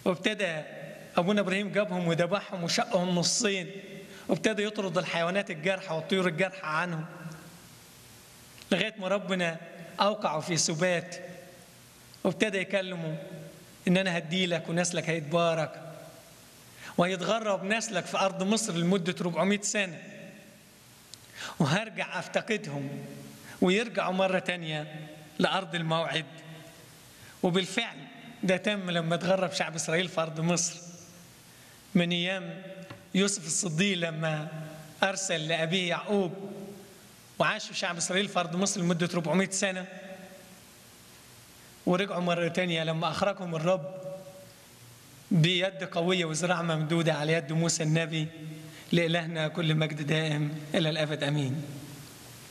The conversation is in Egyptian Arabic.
وابتدى أبونا إبراهيم جابهم وذبحهم وشقهم نصين وابتدى يطرد الحيوانات الجارحة والطيور الجارحة عنهم لغاية ما ربنا أوقعوا في سبات وابتدى يكلموا إن أنا هديلك ونسلك هيتبارك وهيتغرب نسلك في أرض مصر لمدة 400 سنة وهرجع أفتقدهم ويرجعوا مرة تانية لأرض الموعد وبالفعل ده تم لما تغرب شعب إسرائيل في أرض مصر من أيام يوسف الصديق لما أرسل لأبيه يعقوب وعاشوا شعب إسرائيل في أرض مصر لمدة 400 سنة ورجعوا مرة تانية لما أخرجهم الرب بيد قوية وزراعة ممدودة على يد موسى النبي لإلهنا كل مجد دائم إلى الأبد أمين